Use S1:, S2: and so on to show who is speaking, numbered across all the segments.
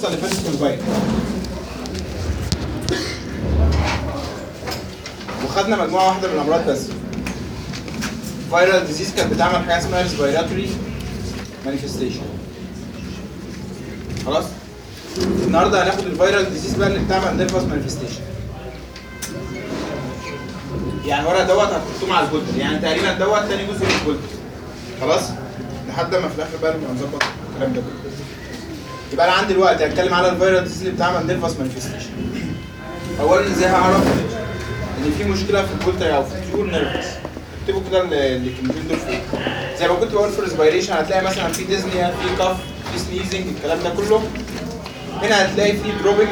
S1: الحصه اللي فاتت في الفيروس وخدنا مجموعه واحده من الامراض بس فايرال ديزيز كانت بتعمل حاجه اسمها ريسبيراتوري مانيفستيشن خلاص النهارده هناخد الفيرال ديزيز بقى اللي بتعمل نيرفس مانيفستيشن يعني ورقه دوت هتحطوه مع الجولدر يعني تقريبا دوت تاني جزء من الجولدر خلاص لحد ما في الاخر بقى نبقى نظبط الكلام ده كله يبقى انا عندي الوقت هتكلم على الفيرال ديزيز اللي بتعمل نيرفس مانيفستيشن اولا ازاي هعرف ان في مشكله في الجولدر او في التيور نيرفس اكتبوا كده ال- الكلمتين دول فوق زي ما كنت بقول في الريسبيريشن هتلاقي مثلا في ديزنيا في كف في سنيزنج الكلام ده كله هنا هتلاقي في دروبنج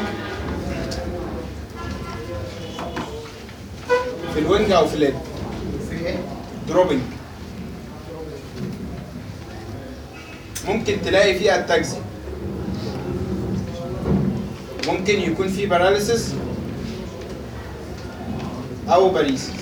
S1: في الوينج او في الليد دروبنج ممكن تلاقي فيه اتاكسي ممكن يكون فيه باراليسيس او باريسيس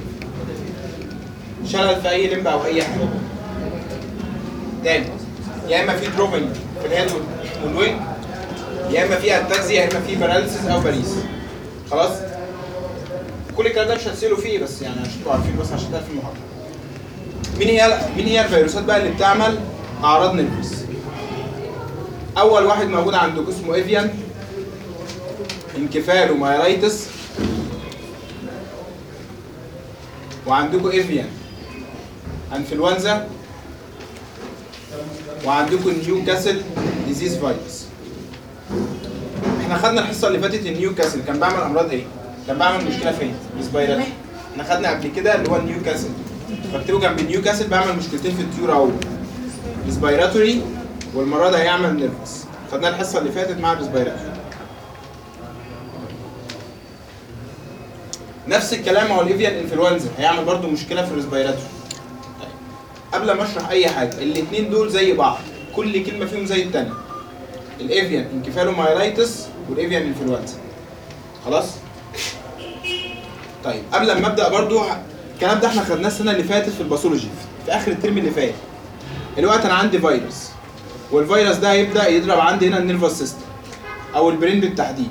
S1: شلل في اي لمب او اي حاجه تاني يا اما في دروبنج في الهيد والوينج يا اما في اتاكسي يا اما في باراليسيس او باريس خلاص كل الكلام ده مش هتسألوا فيه بس يعني عشان تبقوا عارفين بس عشان تعرف في المحاضره مين هي مين هي الفيروسات بقى اللي بتعمل اعراض نيرفس اول واحد موجود عندكم اسمه ايفيان انكفالو مايلايتس وعندكم ايفيان انفلونزا وعندكم نيو كاسل ديزيز فيروس احنا خدنا الحصه اللي فاتت النيو كاسل كان بعمل امراض ايه؟ كان بعمل مشكله فين؟ ريسبيراتوري احنا خدنا قبل كده اللي هو النيو كاسل فاكتبوا جنب النيو كاسل بعمل مشكلتين في الطيور اهو ريسبيراتوري والمره ده هيعمل نيرفس خدنا الحصه اللي فاتت مع الريسبيراتوري نفس الكلام هو الايفيان انفلونزا هيعمل برضو مشكله في الريسبيراتوري طيب. قبل ما اشرح اي حاجه الاثنين دول زي بعض كل كلمه فيهم زي الثانيه الايفيان انكفالومايلايتس والايفيان انفلونزا خلاص طيب قبل ما ابدا برضو الكلام ده احنا خدناه السنه اللي فاتت في الباثولوجي في اخر الترم اللي فات الوقت انا عندي فيروس والفيروس ده هيبدا يضرب عندي هنا النيرفس سيستم او البرين بالتحديد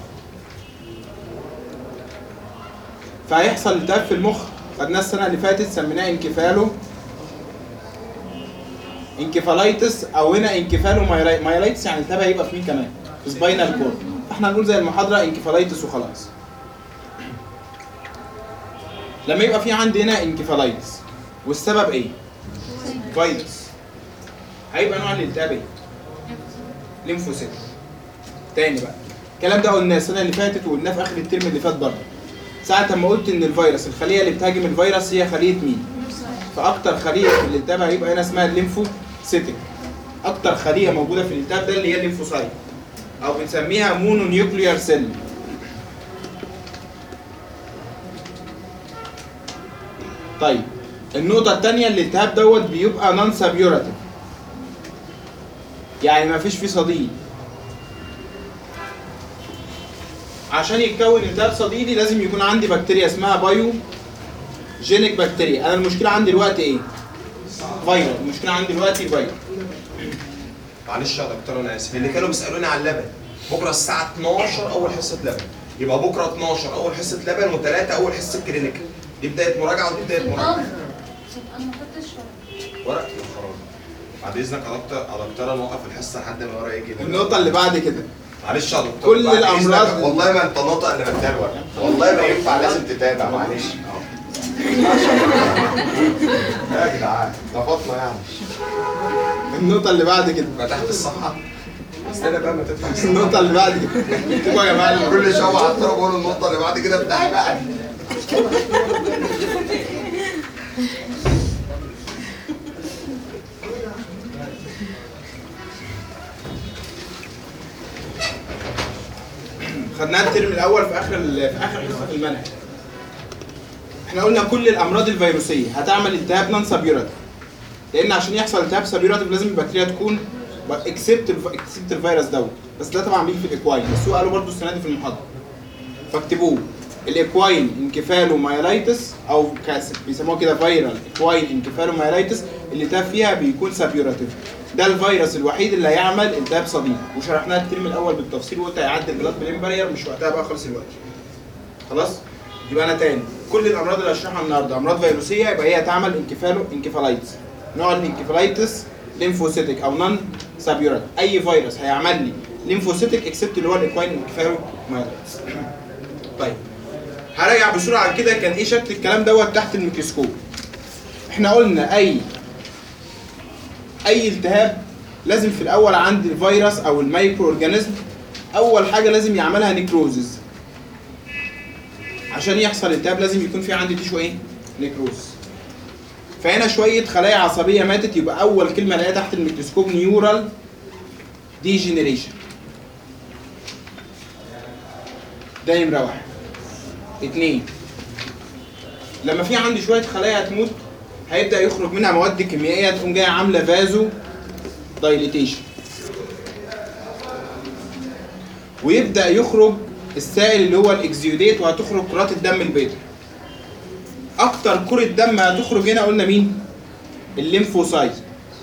S1: فهيحصل التهاب في المخ خدناه السنه اللي فاتت سميناه انكفالو انكفالايتس او هنا انكفالو مايلاي- مايلايتس يعني التهاب هيبقى في مين كمان؟ في سباينال كورد فاحنا هنقول زي المحاضره انكفالايتس وخلاص لما يبقى في عندي هنا انكفالايتس والسبب ايه؟ فيروس هيبقى نوع الالتهاب ايه؟ ليمفوسيت تاني بقى الكلام ده قلناه السنه اللي فاتت وقلناه في اخر الترم اللي فات برضه ساعة ما قلت ان الفيروس الخلية اللي بتهاجم الفيروس هي خلية مين؟ فاكتر خلية في الالتهاب هيبقى هنا اسمها الليمفوسيتك اكتر خلية موجودة في الالتهاب ده اللي هي الليمفوسايت او بنسميها مونو نيوكليار سيل طيب النقطة التانية الالتهاب دوت بيبقى نون سابيوراتيف يعني ما فيش فيه صديد عشان يتكون التهاب صديدي لازم يكون عندي بكتيريا اسمها بايو جينيك بكتيريا انا المشكلة عندي دلوقتي ايه؟ فيروس المشكلة عندي دلوقتي فيروس
S2: معلش يا دكتور انا اسف اللي كانوا بيسالوني على اللبن بكره الساعه 12 اول حصه لبن يبقى بكره 12 اول حصه لبن و3 اول حصه كلينيكال دي بدايه مراجعه ودي بدايه مراجعه
S3: انا ما خدتش
S2: ورق يا خراب بعد اذنك يا دكتور يا دكتور انا اوقف الحصه لحد ما الورق يجي
S1: النقطة اللي بعد كده
S2: معلش يا دكتور
S1: كل
S2: بعد
S1: الأمراض-
S2: إذنك، والله ما انت ناطق اللي مديها الورق والله ما ينفع لازم تتابع معلش يا جدعان ده فاطمه يعني
S1: النقطة اللي بعد كده
S2: فتحت الصفحه استنى بقى ما تفتح
S1: النقطة اللي بعد كده اكتبوا يا جماعة
S2: كل شويه عطر بقول النقطه اللي بعد كده افتح بقى
S1: خدناها الترم الاول في اخر ال- في اخر حصه في المنهج احنا قلنا كل الامراض الفيروسيه هتعمل التهاب نون سابيوراتيف لان عشان يحصل التهاب سابيوراتيف لازم البكتيريا تكون اكسبت اكسبت الفيروس دوت بس ده طبعا بيجي في الاكواين بس هو قالوا برضه السنه دي في المحاضره فاكتبوه الاكواين انكفالومايلايتس او كاس- بيسموها كده فيرال اكواين انكفالومايلايتس اللي التهاب فيها بيكون سابيوراتيف ده الفيروس الوحيد اللي هيعمل التهاب صديد وشرحناها الترم الاول بالتفصيل وقلت هيعدي البلاد برين بارير مش وقتها بقى خالص الوقت خلاص يبقى انا تاني كل الامراض اللي هشرحها النهارده امراض فيروسيه يبقى هي هتعمل انكفالو انكفالايتس نوع الانكفالايتس ليمفوسيتك او نون سابيورات اي فيروس هيعمل لي ليمفوسيتك اكسبت اللي هو الاكواين انكفالو مايلايتس طيب هراجع بسرعه كده كان ايه شكل الكلام دوت تحت الميكروسكوب احنا قلنا اي اي التهاب لازم في الاول عند الفيروس او المايكرو اورجانيزم اول حاجه لازم يعملها نيكروزز عشان يحصل التهاب لازم يكون في عندي تيشو ايه نيكروز فهنا شويه خلايا عصبيه ماتت يبقى اول كلمه الاقيها تحت الميكروسكوب نيورال ديجنريشن ده نمره واحد اتنين لما في عندي شويه خلايا هتموت هيبدا يخرج منها مواد كيميائيه تقوم جايه عامله فازو دايليتيشن ويبدا يخرج السائل اللي هو الاكزيوديت وهتخرج كرات الدم البيضاء اكتر كرة دم هتخرج هنا قلنا مين الليمفوسايت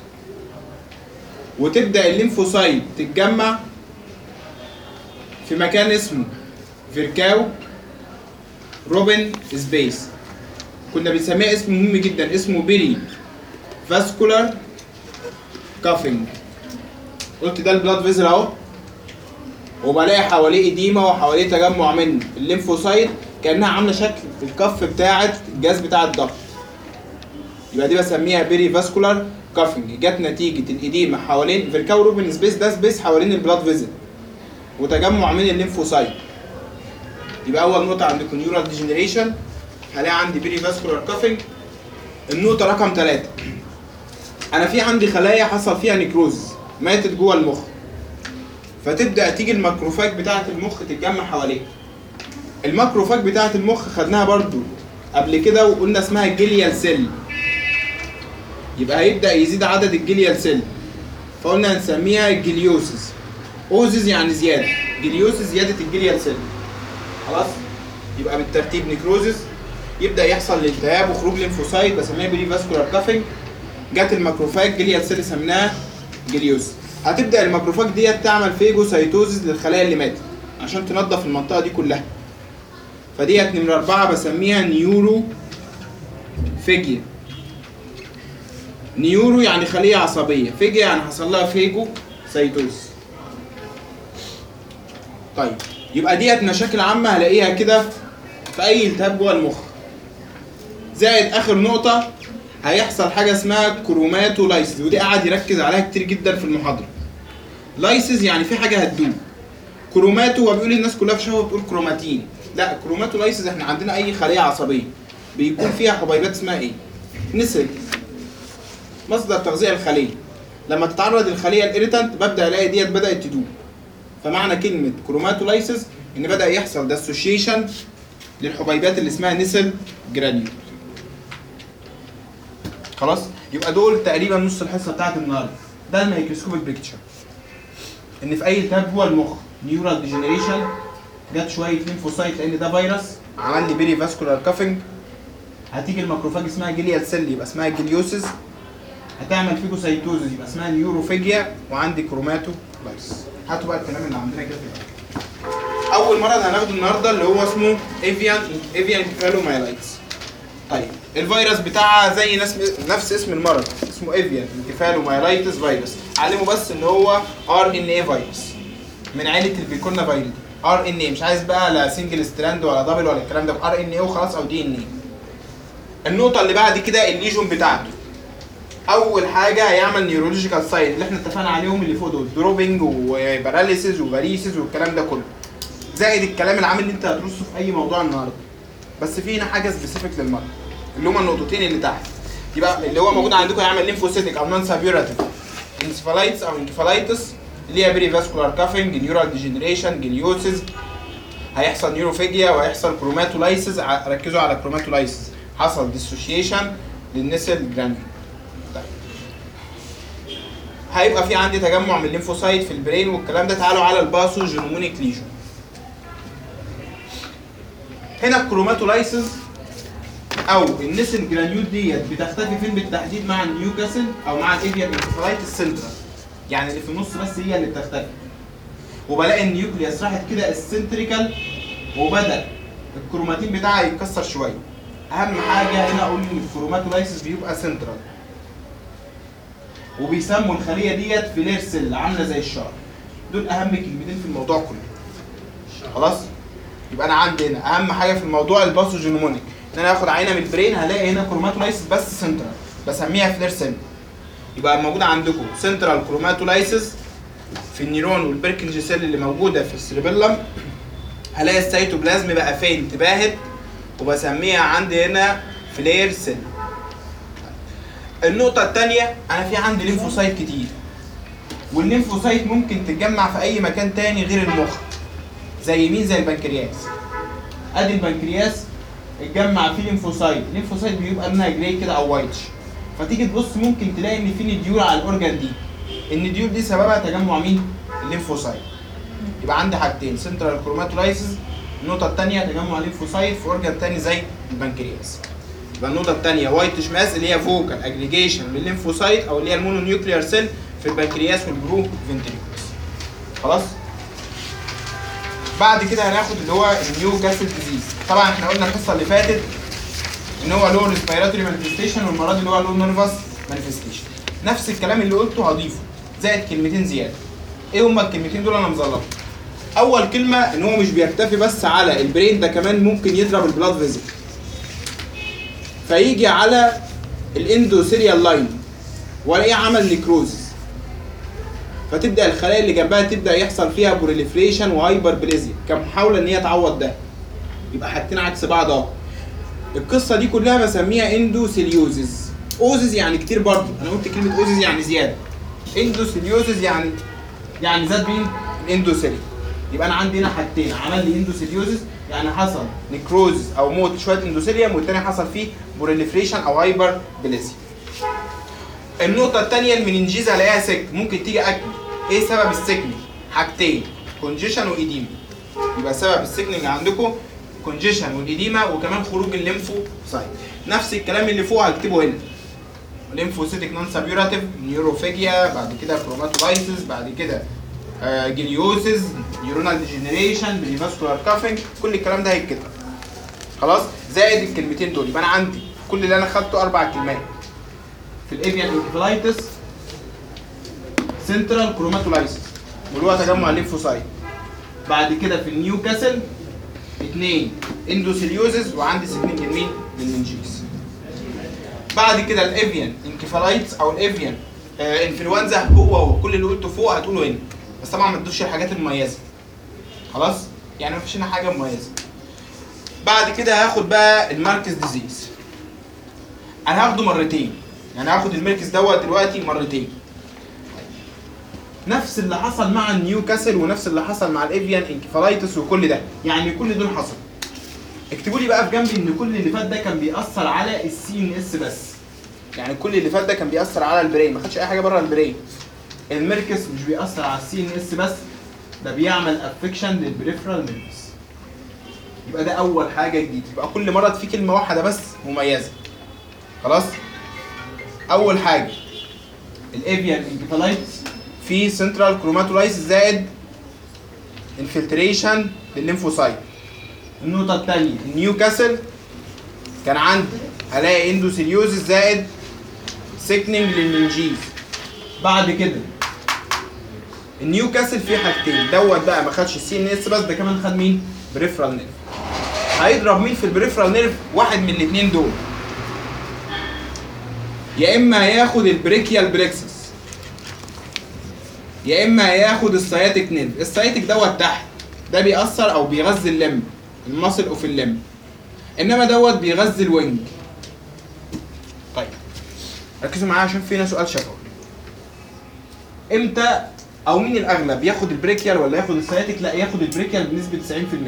S1: وتبدا الليمفوسايت تتجمع في مكان اسمه فيركاو روبن سبيس كنا بنسميه اسم مهم جدا اسمه بيري فاسكولار كافينج قلت ده البلاد فيزل اهو وبلاقي حواليه اديمه وحواليه تجمع من الليمفوسايت كانها عامله شكل الكف بتاعه الجهاز بتاع الضغط يبقى دي بسميها بيري فاسكولار كافينج جت نتيجه الاديمه حوالين فيركاو روبن سبيس ده سبيس حوالين البلاد فيزل وتجمع من الليمفوسايت يبقى اول نقطه عندكم نيورال ديجنريشن هلاقي عندي بيري فاسكولار كافينج النقطه رقم ثلاثة انا في عندي خلايا حصل فيها نيكروز ماتت جوه المخ فتبدا تيجي الماكروفاج بتاعه المخ تتجمع حواليها الماكروفاج بتاعه المخ خدناها برضو قبل كده وقلنا اسمها جيليال سيل يبقى هيبدا يزيد عدد الجيليال سيل فقلنا هنسميها جليوسيس اوزيس يعني زياده جليوسيس زياده الجيليال سيل خلاص يبقى بالترتيب نيكروزيس يبدا يحصل الالتهاب وخروج ليمفوسايت بسميها بري فاسكولار كافينج جت الماكروفاج جيليال سيل سميناها جليوسيس هتبدا الماكروفاج ديت تعمل فيجوسايتوزيس للخلايا اللي ماتت عشان تنظف المنطقه دي كلها فديت نمره اربعه بسميها نيورو فيجيا نيورو يعني خليه عصبيه فيجيا يعني حصل لها فيجو سايتوز طيب يبقى ديت مشاكل عامه هلاقيها كده في اي التهاب جوه المخ زائد اخر نقطه هيحصل حاجه اسمها كروماتولايسيس ودي قاعد يركز عليها كتير جدا في المحاضره لايسيس يعني في حاجه هتدوب كروماتو هو بيقول الناس كلها في شهوه بتقول كروماتين لا كروماتولايسيس احنا عندنا اي خليه عصبيه بيكون فيها حبيبات اسمها ايه نسل مصدر تغذيه الخليه لما تتعرض الخليه الاريتانت ببدا الاقي ديت بدات تدوب فمعنى كلمه كروماتولايسيس ان بدا يحصل ديسوشيشن للحبيبات اللي اسمها نسل جرانيول خلاص يبقى دول تقريبا نص الحصه بتاعت النهارده ده الميكروسكوبيك بيكتشر ان في اي التهاب جوه المخ نيورال ديجنريشن جت شويه ليمفوسايت لان ده فيروس عمل لي بيري فاسكولار كافينج هتيجي الماكروفاج اسمها جيليال سيل يبقى اسمها جليوسيس هتعمل فيجوسايتوزيس يبقى اسمها نيوروفيجيا وعندي كروماتو لايس هاتوا بقى الكلام اللي عندنا كده في الأول. اول مرض هناخده النهارده اللي هو اسمه ايفيان ايفيان كيفالومايلايتس طيب الفيروس بتاعها زي نفس نفس اسم المرض اسمه ايفيان انكفالومايلايتس فيروس علمه بس ان هو ار ان اي فيروس من عيله البيكونا فيروس ار ان اي مش عايز بقى لا سنجل ستراند ولا دبل ولا الكلام ده ار ان اي وخلاص او دي ان اي النقطه اللي بعد كده الليجون بتاعته اول حاجه هيعمل نيورولوجيكال ساين اللي احنا اتفقنا عليهم اللي فوق دول دروبنج وباراليسيس وفاريسيس والكلام ده كله زائد الكلام العام اللي انت هترصه في اي موضوع النهارده بس في هنا حاجه سبيسيفيك للمرض اللي هما النقطتين اللي تحت يبقى اللي هو موجود عندكم هيعمل ليمفوسيتك او نون سابيوراتيف انسفالايتس او انكفالايتس اللي هي بري فاسكولار كافينج نيورال ديجنريشن جليوسيس هيحصل نيوروفيجيا وهيحصل كروماتولايسيس ع- ركزوا على كروماتولايسيس حصل ديسوشيشن للنسل جرانيول طيب هيبقى في عندي تجمع من الليمفوسايت في البرين والكلام ده تعالوا على الباسو جينومونيك ليجون هنا الكروماتولايسيس او النسن جرانيول ديت بتختفي فين بالتحديد مع النيوكاسل او مع الايفيان انكفالايتس سنترال يعني اللي في النص بس هي اللي بتختفي وبلاقي النيوكليوس راحت كده السنتريكال وبدا الكروماتين بتاعها يتكسر شويه اهم حاجه هنا اقول ان الكروماتولايسيس بيبقى سنترال وبيسموا الخليه ديت فلير سيل عامله زي الشعر دول اهم كلمتين في الموضوع كله خلاص يبقى انا عندي هنا اهم حاجه في الموضوع الباثوجينومونيك ان انا اخد عينه من البرين هلاقي هنا كروماتولايسيس بس سنترال بسميها فلير سيل يبقى موجوده عندكم سنترال كروماتولايسيس في النيرون والبركنج سيل اللي موجوده في السيربيلم هلاقي السيتوبلازم بقى فين تباهت وبسميها عندي هنا فلير سيل النقطة الثانية أنا في عندي ليمفوسايت كتير والليمفوسايت ممكن تتجمع في أي مكان تاني غير المخ زي مين زي البنكرياس ادي البنكرياس اتجمع فيه ليمفوسايت الليمفوسايت بيبقى لونها جراي كده او وايتش فتيجي تبص ممكن تلاقي ان في نديول على الاورجان دي النديول دي سببها تجمع مين الليمفوسايت يبقى عندي حاجتين سنترال كروماتولايسيس النقطة الثانية تجمع ليمفوسايت في اورجان تاني زي البنكرياس يبقى النقطة الثانية وايتش ماس اللي هي فوكال اجريجيشن للليمفوسايت او اللي هي المونو نيوكليار سيل في البنكرياس والبرو فنتريكولس خلاص بعد كده هناخد اللي هو النيو كاسل ديزيز طبعا احنا قلنا الحصه اللي فاتت ان هو لو ريسبيراتوري مانيفستيشن والمره دي اللي هو لو نيرفس مانيفستيشن نفس الكلام اللي قلته هضيفه زائد كلمتين زياده ايه هما الكلمتين دول انا مظلمهم اول كلمه ان هو مش بيكتفي بس على البرين ده كمان ممكن يضرب البلاد فيزل فيجي على الاندوثيريال لاين والاقيه عمل نيكروزز فتبدا الخلايا اللي جنبها تبدا يحصل فيها بروليفريشن وهايبر بليزيا كمحاوله ان هي تعوض ده يبقى حاجتين عكس بعض اهو القصه دي كلها بسميها اندوسيليوزز اوزز يعني كتير برضه انا قلت كلمه اوزز يعني زياده اندوسيليوزز يعني يعني زاد مين الاندوسيلي يبقى انا عندي هنا حاجتين عمل لي اندوسيليوزز يعني حصل نيكروز او موت شويه اندوثيليوم والتاني حصل فيه بروليفريشن او هايبر بليزيا النقطة الثانية المننجيز الاقيها سك ممكن تيجي اكل ايه سبب السكنج؟ حاجتين كونجيشن وايديما يبقى سبب السكنج عندكم كونجيشن والايديما وكمان خروج الليمفو سايت نفس الكلام اللي فوق هكتبه هنا ليمفوسيتك نون سابيوراتيف نيوروفيجيا بعد كده كروماتولايسيس بعد كده آه جليوسيس نيورونال ديجنريشن بريفاسكولار كافنج كل الكلام ده هيتكتب خلاص زائد الكلمتين دول يبقى انا عندي كل اللي انا خدته اربع كلمات في الافيان انكفلايتس سنترال كروماتولايسيس واللي هو تجمع الليمفوسايت بعد كده في النيوكاسل اثنين اندوسيليوزز وعندي سكنين لمين؟ للمنجيز بعد كده الافيان انكفالايتس او الافيان آه انفلونزا هو هو كل اللي قلته فوق هتقوله هنا بس طبعا ما تدوش الحاجات المميزه خلاص يعني مفيش هنا حاجه مميزه بعد كده هاخد بقى الماركس ديزيز انا هاخده مرتين يعني هاخد الميركس دوت دلوقتي مرتين نفس اللي حصل مع النيوكاسل ونفس اللي حصل مع الافيان انكفالايتس وكل ده يعني كل دول حصل اكتبوا لي بقى في جنبي ان كل اللي فات ده كان بيأثر على السي ان اس بس يعني كل اللي فات ده كان بيأثر على البرين ما خدش اي حاجه بره البرين الميركس مش بيأثر على السي ان اس بس ده بيعمل افكشن للبريفرال نيرفز يبقى ده اول حاجه جديده يبقى كل مرض فيه كلمه واحده بس مميزه خلاص اول حاجه الافيان انكفالايتس في سنترال كروماتولايسيس زائد انفلتريشن للليمفوسايت النقطه الثانيه النيوكاسل كان عندي هلاقي اندوسيليوزيس زائد سيكنينج للمنجيز بعد كده النيوكاسل فيه حاجتين دوت بقى ما خدش السي ان اس بس ده كمان خد مين بريفرال نيرف هيضرب مين في البريفرال نيرف واحد من الاثنين دول يا اما هياخد البريكيال بريكسس يا اما هياخد السياتيك نيرف السياتيك دوت تحت ده بيأثر او بيغذي اللم المصل اوف اللم انما دوت بيغذي الوينج طيب ركزوا معايا عشان فينا سؤال شفوي امتى او مين الاغلب ياخد البريكيال ولا ياخد السياتيك لا ياخد البريكيال بنسبه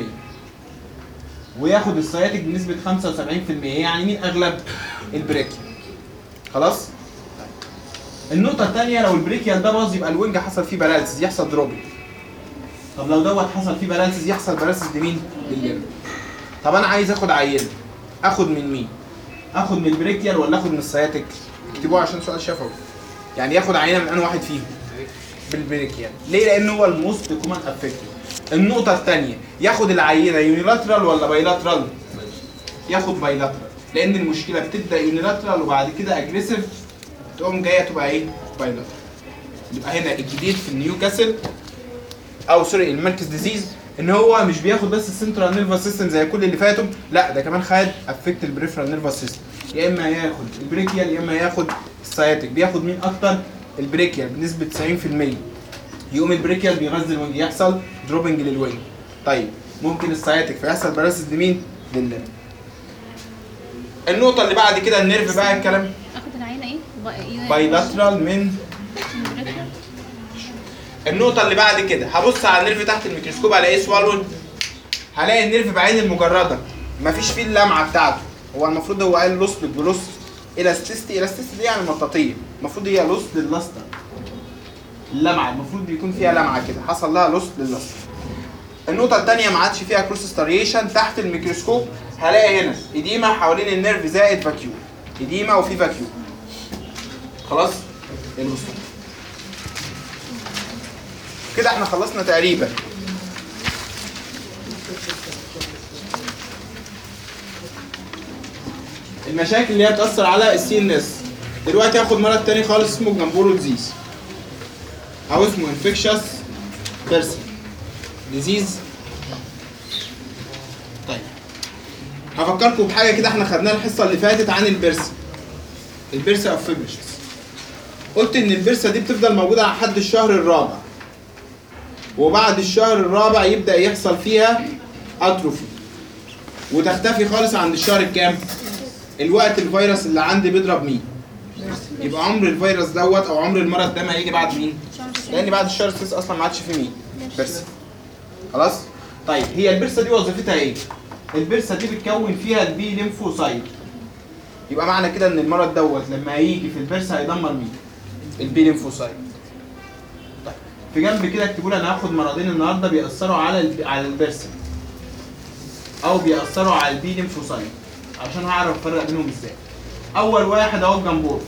S1: 90% وياخد السياتيك بنسبه 75% يعني مين اغلب البريكيال خلاص النقطة الثانية لو البريكيال ده باظ يبقى الوينج حصل فيه باراليسيس يحصل دروبنج طب لو دوت حصل فيه باراليسيس يحصل باراليسيس لمين؟ للليمب طب انا عايز اخد عينه اخد من مين اخد من البريكيال ولا اخد من السياتيك اكتبوه عشان سؤال شفوي يعني ياخد عينه من انا واحد فيهم بالبريكيال ليه لان هو الموست كومن افكتيف النقطه الثانيه ياخد العينه يونيلاترال ولا بايلاترال ياخد بايلاترال لان المشكله بتبدا يونيلاترال وبعد كده اجريسيف تقوم جايه تبقى ايه بايلاترال يبقى هنا الجديد في النيوكاسل او سوري المركز ديزيز ان هو مش بياخد بس السنترال نيرفس سيستم زي كل اللي فاتوا لا ده كمان خد افكت البريفرال نيرفس سيستم يا اما ياخد البريكيال يا اما ياخد السياتيك بياخد مين اكتر البريكيال بنسبه 90% يقوم البريكيال بيغذي الوينج يحصل دروبنج للوينج طيب ممكن السياتيك فيحصل براسس لمين لللم النقطه اللي بعد كده النيرف بقى الكلام
S3: اخد العينه ايه؟ با-
S1: بايلاترال من
S3: بريكر.
S1: النقطة اللي بعد كده هبص على النيرف تحت الميكروسكوب الاقيه سوالون هلاقي النيرف بعين المجردة مفيش فيه اللمعة بتاعته هو المفروض هو قال لوس بالجلوس الاستيستي الاستيستي دي يعني مطاطية المفروض هي لوس لللاستر اللمعة المفروض بيكون فيها لمعة كده حصل لها لوس لللاستر النقطة التانية ما عادش فيها كروس ستاريشن تحت الميكروسكوب هلاقي هنا اديمة حوالين النيرف زائد فاكيوم اديمة وفي فاكيوم خلاص الوسط كده احنا خلصنا تقريبا المشاكل اللي هي بتأثر على السي ان اس دلوقتي هاخد مرض تاني خالص اسمه جامبورو ديزيز او اسمه انفكشس بيرسون ديزيز طيب هفكركم بحاجه كده احنا خدناها الحصه اللي فاتت عن البرسا البرسا اوف فيبرشس قلت ان البرسا دي بتفضل موجوده لحد الشهر الرابع وبعد الشهر الرابع يبدا يحصل فيها اتروفي وتختفي خالص عند الشهر الكام الوقت الفيروس اللي عندي بيضرب مين يبقى عمر الفيروس دوت او عمر المرض ده ما هيجي بعد مين لان بعد الشهر السادس اصلا ما عادش في مين برسا خلاص طيب هي البرسا دي وظيفتها ايه البرسا دي بتكون فيها البي ليمفوسايت يبقى معنى كده ان المرض دوت لما هيجي في البرسا هيدمر مين البي ليمفوسايت طيب في جنب كده اكتبوا لي انا هاخد مرضين النهارده بيأثروا على الب... على البرسا او بيأثروا على البي ليمفوسايت عشان هعرف افرق بينهم ازاي اول واحد اهو الجمبور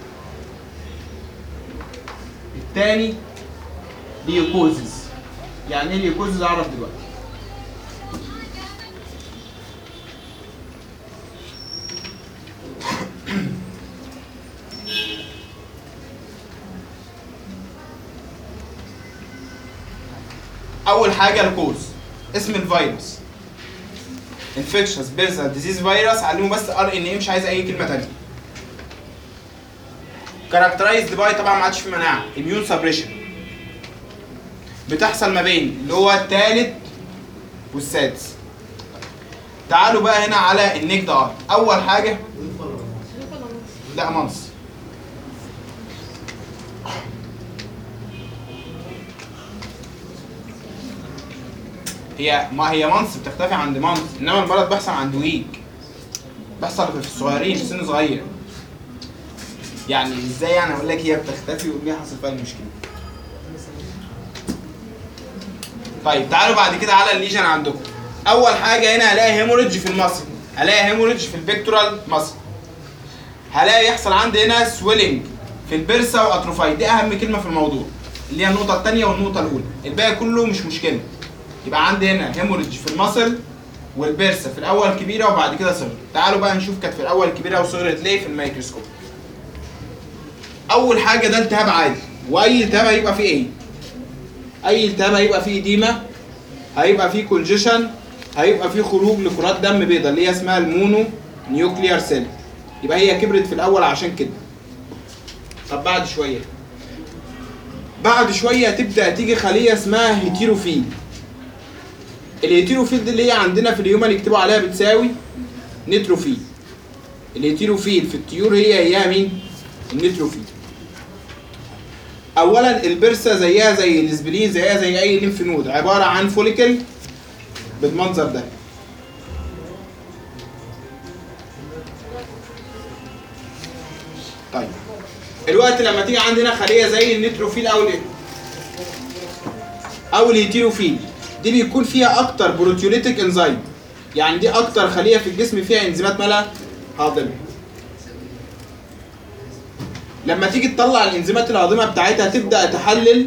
S1: الثاني ليوكوزيس يعني ايه ليوكوزيس اعرف دلوقتي اول حاجه الكوز اسم الفيروس انفكشنز بيرسال ديزيز فيروس علمه بس ار ان ايه مش عايز اي كلمه ثانيه كاركترايزد باي طبعا ما عادش في مناعه اميون سبريشن بتحصل ما بين اللي هو الثالث والسادس تعالوا بقى هنا على النيك ده اول حاجه لا منص هي ما هي منص بتختفي عند منص انما المرض بيحصل عند ويك بيحصل في الصغيرين في سن صغير يعني ازاي يعني اقول لك هي بتختفي وايه حصل فيها المشكله طيب تعالوا بعد كده على الليجن عندكم اول حاجه هنا هلاقي هيموريدج في المصل هلاقي هيموريدج في البيكتورال مصل هلاقي يحصل عندي هنا سويلنج في البرسا واتروفاي دي اهم كلمه في الموضوع اللي هي النقطه الثانيه والنقطه الاولى الباقي كله مش مشكله يبقى عندي هنا هيموريدج في المصل والبرسا في الاول كبيره وبعد كده صغرت تعالوا بقى نشوف كانت في الاول كبيره وصغرت ليه في الميكروسكوب اول حاجه ده التهاب عادي واي التهاب هيبقى فيه ايه اي التهاب هيبقى فيه اديمه هيبقى فيه كونجيشن هيبقى فيه خروج لكرات دم بيضاء اللي هي اسمها المونو نيوكليار سيل يبقى هي كبرت في الاول عشان كده طب بعد شويه بعد شويه تبدا تيجي خليه اسمها هيتيروفيل الهيتيروفيل دي اللي هي عندنا في الهيومن يكتبوا عليها بتساوي نيتروفيل الهيتيروفيل في الطيور هي هي مين النيتروفيل اولا البرسا زيها زي الاسبلين زيها زي اي ليمف نود عباره عن فوليكل بالمنظر ده طيب الوقت لما تيجي عندنا خليه زي النيتروفيل او ال او الهيتيروفيل دي بيكون فيها اكتر بروتيوليتيك انزيم يعني دي اكتر خليه في الجسم فيها انزيمات مالها هاضمه لما تيجي تطلع الانزيمات الهاضمه بتاعتها تبدا تحلل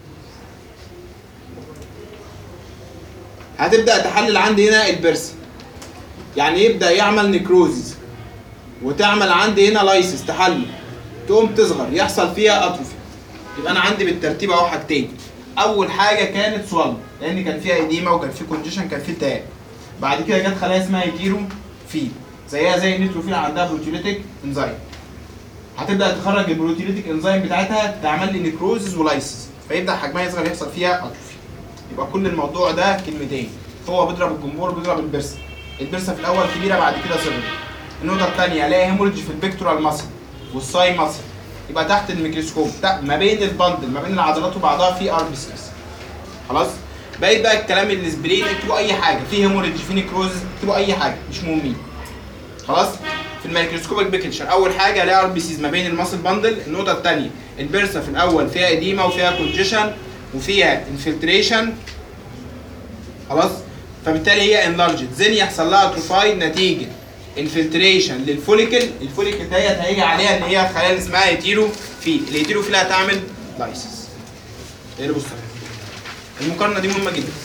S1: هتبدا تحلل عندي هنا البرسا يعني يبدا يعمل نيكروزيس وتعمل عندي هنا لايسيس تحلل تقوم تصغر يحصل فيها اتروفي يبقى انا عندي بالترتيب اهو حاجتين اول حاجه كانت سوالو لان كان فيها اديمه وكان في كونجيشن كان في التهاب بعد كده جت خلايا اسمها هيتيرو فيل زيها زي النيتروفيل عندها بروتيوليتيك انزيم هتبدا تخرج البروتيوليتيك انزيم بتاعتها تعمل لي نيكروزز ولايسيس فيبدا حجمها يصغر يحصل فيها اتروفي يبقى كل الموضوع ده كلمتين هو بيضرب الجمهور بيضرب البرسه البرسه في الاول كبيره بعد كده صغرت النقطه الثانيه الاقي هيموريدج في البيكتورال ماسل والساي ماسل يبقى تحت الميكروسكوب تحت ما بين البندل ما بين العضلات وبعضها في ار بي سيز خلاص بقيت بقى الكلام السبرين اكتبوا اي حاجه في هيموريدج في نيكروز اكتبوا اي حاجه مش مهمين خلاص في الميكروسكوبك بيكتشر اول حاجه الاقي ار بي سيز ما بين الماسل باندل النقطه الثانيه البرسه في الاول فيها اديمه وفيها كونجيشن وفيها انفلتريشن خلاص فبالتالي هي انلارجد زين يحصل لها اتروفايد نتيجه انفلتريشن للفوليكل الفوليكل ديت هيجي عليها ان هي الخلايا اللي اسمها هيتيرو فيل الهيتيرو فيل هتعمل لايسيس ايه بص المقارنه دي مهمه جدا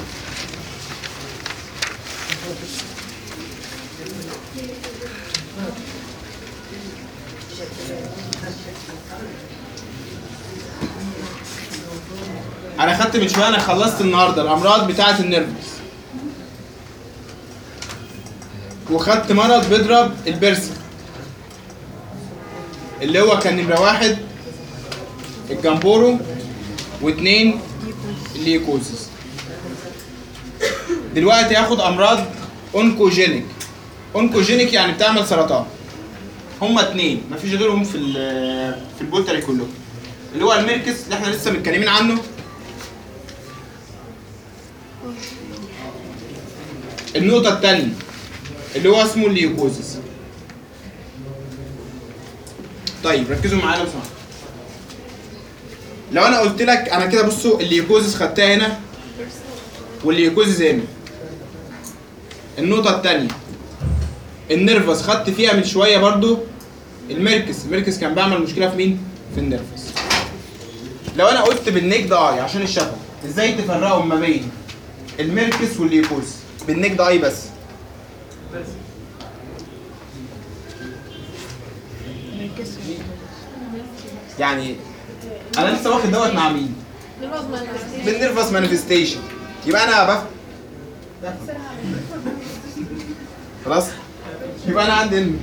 S1: انا خدت من شويه انا خلصت النهارده الامراض بتاعه النيرفس وخدت مرض بيضرب البرسة اللي هو كان نمرة واحد الجامبورو واثنين الليكوزيس دلوقتي هاخد امراض اونكوجينيك اونكوجينيك يعني بتعمل سرطان هما اتنين مفيش غيرهم في ال- في البولتري كلهم اللي هو الميركس اللي احنا لسه متكلمين عنه النقطة التانية اللي هو اسمه الليوكوزيس طيب ركزوا معايا لو سمحتوا لو انا قلت لك انا كده بصوا الليوكوزيس خدتها هنا والليوكوزيس هنا النقطة التانية النيرفس خدت فيها من شوية برضو الميركس الميركس كان بيعمل مشكلة في مين؟ في النيرفس لو انا قلت بالنيك ده اي عشان الشفا ازاي تفرقوا ما بين الميركس والليوكوزيس بالنيك ده اي بس يعني انا لسه واخد دوت مع مين؟ بالنيرفس مانيفستيشن يبقى انا بف خلاص يبقى انا عندي إن-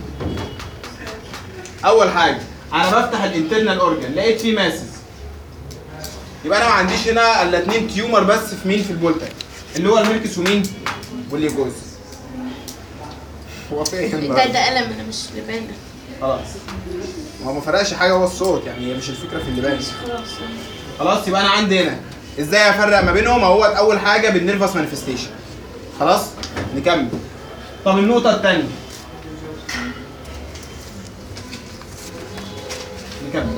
S1: اول حاجه انا بفتح الانترنال اورجان لقيت فيه ماسز يبقى انا ما عنديش هنا الا اتنين تيومر بس في مين في البولتك اللي هو الميركس ومين والليجوز هو فين
S4: ده
S1: بقى؟
S4: ده قلم انا مش لبانه
S1: خلاص ما هو ما فرقش حاجه هو الصوت يعني هي مش الفكره في اللبان
S4: خلاص
S1: خلاص يبقى انا عندي هنا ازاي افرق ما بينهم اهوت اول حاجه بالنيرفس مانيفستيشن خلاص نكمل طب النقطه الثانيه نكمل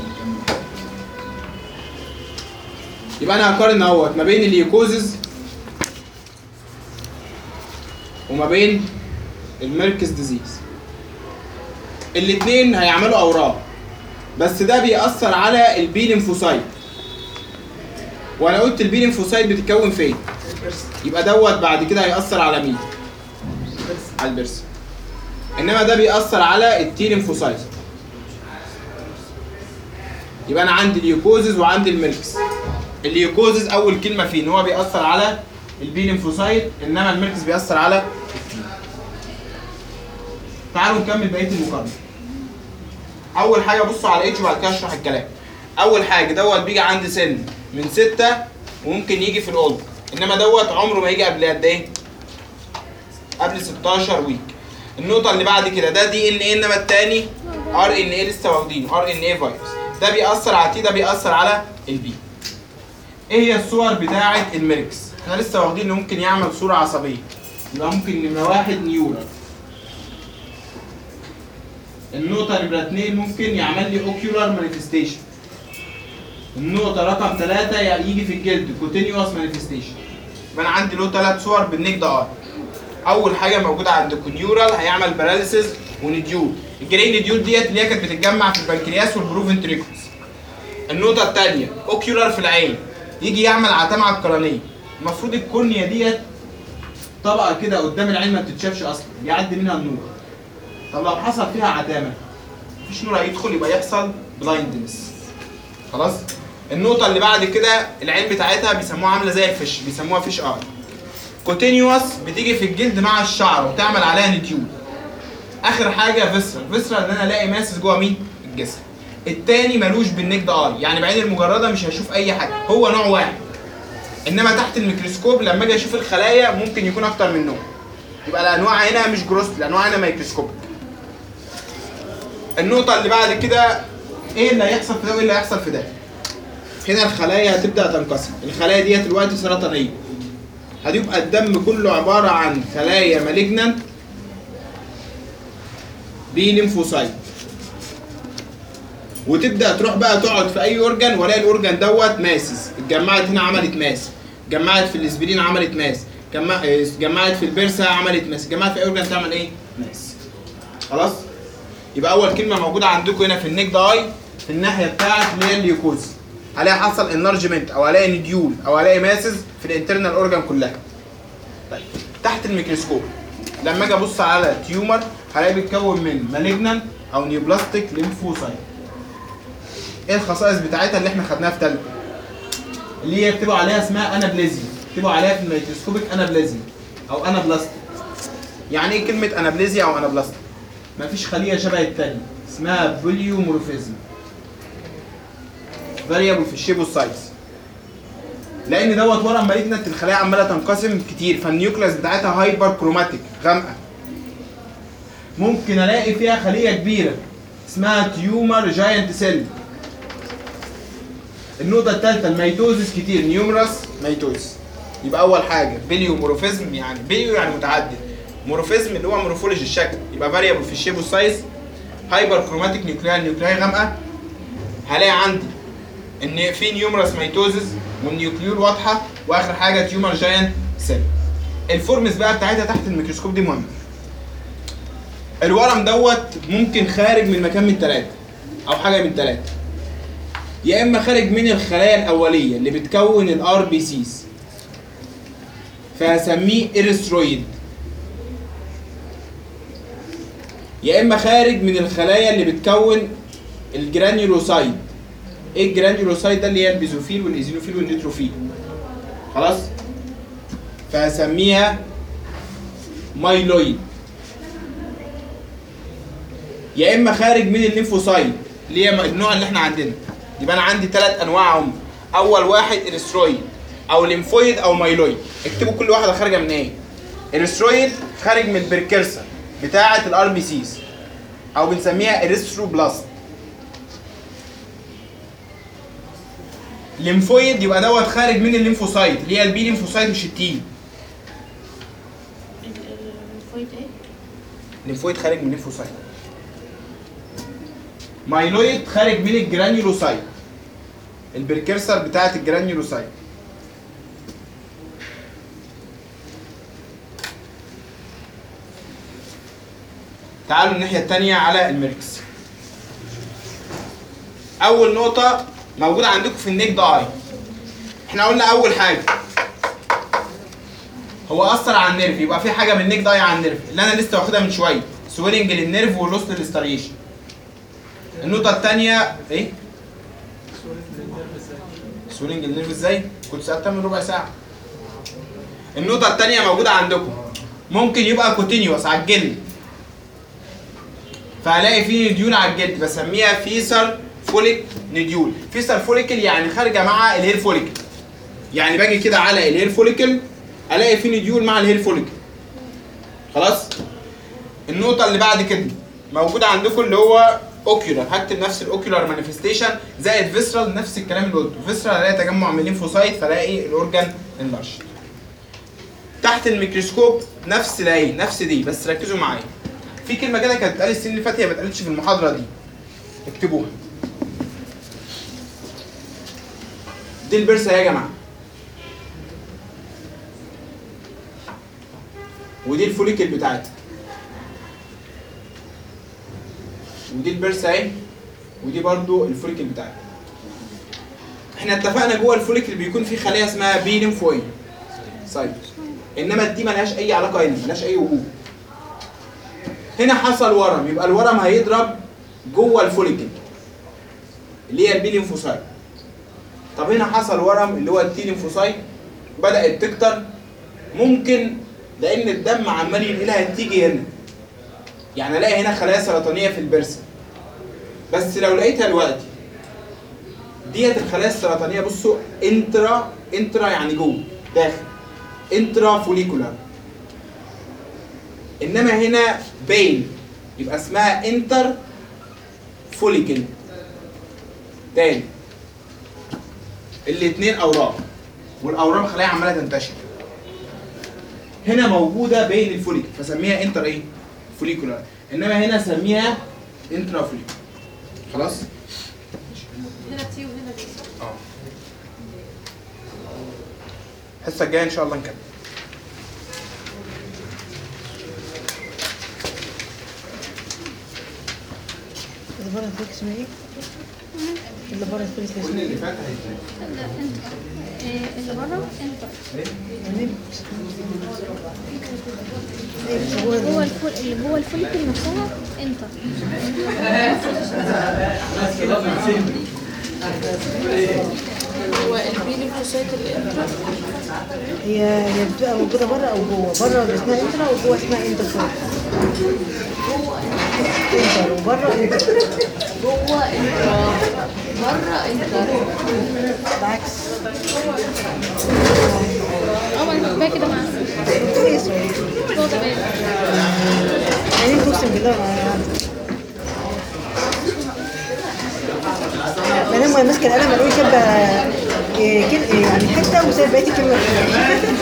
S1: يبقى انا هقارن اهوت ما بين الليوكوزز وما بين الميركس ديزيز الاثنين هيعملوا اوراق بس ده بيأثر على البي ليمفوسايت وانا قلت البي ليمفوسايت بتتكون فين يبقى دوت بعد كده هيأثر على مين على البرس انما ده بيأثر على التي ليمفوسايت يبقى انا عندي اليوكوزز وعندي الميركس اليوكوزز اول كلمه فيه ان هو بيأثر على البي ليمفوسايت انما الميركس بيأثر على التي تعالوا نكمل بقيه المقارنه اول حاجه بصوا على اتش وبعد كده اشرح الكلام اول حاجه دوت بيجي عند سن من ستة وممكن يجي في الاولد انما دوت عمره ما يجي قبل قد ايه قبل 16 ويك النقطه اللي بعد كده ده دي ان ايه انما التاني ار ان ايه لسه واخدينه ار ان ايه فيروس ده بيأثر على تي ده بيأثر على البي ايه هي الصور بتاعه الميركس احنا لسه واخدين انه ممكن يعمل صوره عصبيه يبقى ممكن نمره واحد نيورال النقطة نمرة اتنين ممكن يعمل لي اوكيولار مانيفستيشن. النقطة رقم ثلاثة يعني يجي في الجلد كوتينيوس مانيفستيشن. يبقى أنا عندي له ثلاث صور بالنيك ده ار. اول حاجه موجوده عندكم نيورال هيعمل باراليسيس ونديول الجرين نديول ديت اللي هي كانت بتتجمع في البنكرياس والبروفنتريكوس النقطه الثانيه اوكيولار في العين يجي يعمل عتمه على القرنيه المفروض الكورنيا ديت طبقه كده قدام العين ما بتتشافش اصلا بيعدي منها النور طب لو حصل فيها عتامه مفيش نور هيدخل يبقى يحصل بلايندنس خلاص النقطة اللي بعد كده العين بتاعتها بيسموها عاملة زي الفش بيسموها فيش اي كوتينيوس بتيجي في الجلد مع الشعر وتعمل عليها نتيول اخر حاجة فيسرا فيسرا ان انا الاقي ماسس جوه مين الجسم التاني ملوش بالنجد اي يعني بعين المجردة مش هشوف اي حاجة هو نوع واحد انما تحت الميكروسكوب لما اجي اشوف الخلايا ممكن يكون اكتر من نوع يبقى الانواع هنا مش جروس الانواع هنا ميكروسكوبيك النقطة اللي بعد كده ايه اللي هيحصل في ده وايه اللي هيحصل في ده هنا الخلايا هتبدأ تنقسم الخلايا ديت دلوقتي سرطانية هتبقى الدم كله عبارة عن خلايا مالجنانت بليمفوسايت وتبدأ تروح بقى تقعد في أي أورجان ولاقي الأورجان دوت ماسس اتجمعت هنا عملت ماس اتجمعت في الاسبرين عملت ماس جمع- اتجمعت في البرسة عملت ماس اتجمعت في أي أورجان تعمل إيه؟ ماس خلاص؟ يبقى اول كلمه موجوده عندكم هنا في النيك داي في الناحيه بتاعت اللي هي اليوكوز عليها حصل انلارجمنت او عليها نديول او عليها ماسز في الانترنال اورجان كلها طيب تحت الميكروسكوب لما اجي ابص على تيومر هلاقي بيتكون من مالجنان او نيوبلاستيك ليمفوسايت ايه الخصائص بتاعتها اللي احنا خدناها في تالتة اللي هي بتبقى عليها اسمها انابليزيا بتبقى عليها في الميكروسكوبيك انابليزيا او انابلاستيك يعني ايه كلمه انابليزيا او انابلاستيك مفيش خليه شبه التانية اسمها بوليومورفيزم فاريبل في الشيب والسايز لان دوت ورا مالجنت الخلايا عماله تنقسم كتير فالنيوكلاس بتاعتها هايبر كروماتيك غامقه ممكن الاقي فيها خليه كبيره اسمها تيومر جاينت سيل النقطه الثالثه الميتوزس كتير نيومرس ميتوزس يبقى اول حاجه بليومورفيزم يعني بليو يعني متعدد مورفيزم اللي هو مورفولوجي الشكل يبقى فاريبل في الشيب والسايز هايبر كروماتيك نيوكليار نيوكليار غامقه هلاقي عندي ان في نيومرس ميتوزز والنيوكليور واضحه واخر حاجه تيومر جاينت سيل الفورمز بقى بتاعتها تحت الميكروسكوب دي مهمه الورم دوت ممكن خارج من مكان من ثلاثه او حاجه من ثلاثه يا اما خارج من الخلايا الاوليه اللي بتكون الار بي سيز فهسميه اريثرويد يا اما خارج من الخلايا اللي بتكون الجرانيولوسايد ايه الجرانيولوسايد ده اللي هي البيزوفيل والايزينوفيل والنيتروفيل خلاص فهسميها مايلويد يا اما خارج من الليمفوسايد اللي هي النوع اللي احنا عندنا يبقى انا عندي ثلاث انواع هم اول واحد اريثرويد او ليمفويد او مايلويد اكتبوا كل واحده خارجه من ايه اريثرويد خارج من البريكرسر بتاعه الار بي سيز او بنسميها اريثروبلاست ليمفويد يبقى دوت خارج من الليمفوسايت اللي هي البي ليمفوسايت مش التي
S3: الفويت ايه؟
S1: ليمفويد خارج من الليمفوسايت مايلويد خارج من الجرانيولوسايت البريكرسر بتاعه الجرانيولوسايت تعالوا الناحيه الثانيه على الميركس اول نقطه موجوده عندكم في النيك داي احنا قلنا اول حاجه هو اثر على النيرف يبقى في حاجه من النيك داي على النيرف اللي انا لسه واخدها من شويه سويلنج للنيرف ولوست للستريشن النقطه الثانيه ايه سويلنج للنيرف ازاي كنت سالتها من ربع ساعه النقطه الثانيه موجوده عندكم ممكن يبقى كوتينيوس على الجلد فهلاقي فيه نديول على الجلد بسميها فيسر فوليك نديول فيسر فوليكل يعني خارجه مع الهير فوليكل يعني باجي كده على الهير فوليكل الاقي فيه نديول مع الهير فوليكل خلاص النقطه اللي بعد كده موجوده عندكم اللي هو اوكيولار هكتب نفس الاوكيولار مانيفستيشن زائد فيسرال نفس الكلام اللي قلته فيسرال الاقي تجمع من الليمفوسايت فالاقي الاورجان انلارج تحت الميكروسكوب نفس العين نفس دي بس ركزوا معايا في كلمه كده كانت اتقالت السنه اللي فاتت هي ما اتقالتش في المحاضره دي اكتبوها دي البرسه يا جماعه ودي الفوليكل بتاعتها ودي البرس اهي ودي برضو الفوليكل بتاعتها احنا اتفقنا جوه الفوليكل بيكون في خليه اسمها بي ليمفويد سايتوس انما دي ملهاش اي علاقه هنا ملهاش اي وجود هنا حصل ورم يبقى الورم هيضرب جوه الفوليكل اللي هي البي ليمفوسايت طب هنا حصل ورم اللي هو التي ليمفوسايت بدات تكتر ممكن لان الدم عمال ينقلها تيجي هنا يعني الاقي هنا خلايا سرطانيه في البرسه بس لو لقيتها دلوقتي ديت الخلايا السرطانيه بصوا انترا انترا يعني جوه داخل انترا فوليكولار انما هنا بين يبقى اسمها انتر فوليكل تاني الاثنين اوراق والاورام خلايا عماله تنتشر هنا موجوده بين الفوليكل فسميها انتر ايه فوليكولار انما هنا سميها انترا فوليكولار خلاص
S3: هنا تي وهنا بي
S1: اه الحصه الجايه ان شاء الله نكمل
S4: اللي بره الفلوس اسمها ايه؟ اللي بره الفلوس
S1: كل
S4: اسمها
S1: اللي
S4: ايه؟
S1: فات هيتلغي.
S3: لا انت إيه اللي بره انت
S4: يعني ايه جوه
S3: جوه الفول اللي جوه الفوليكل نفسها انت
S5: هو البي ليمفوسايت الانترا
S4: هي هي بتبقى موجوده بره او جوه بره اسمها انترا وجوه اسمها انتر انتر وبره انتر
S5: جوه انترا بره انتر
S4: بالعكس
S3: اه ما انا كنت بقى كده مع
S4: ايه سوري
S3: هو ده بقى
S4: يعني اقسم بالله ما انا لما ماسكه القلم الاقيه كاتبه إيه، كل- إيه، يعني حته وسايب بقيه الكلمه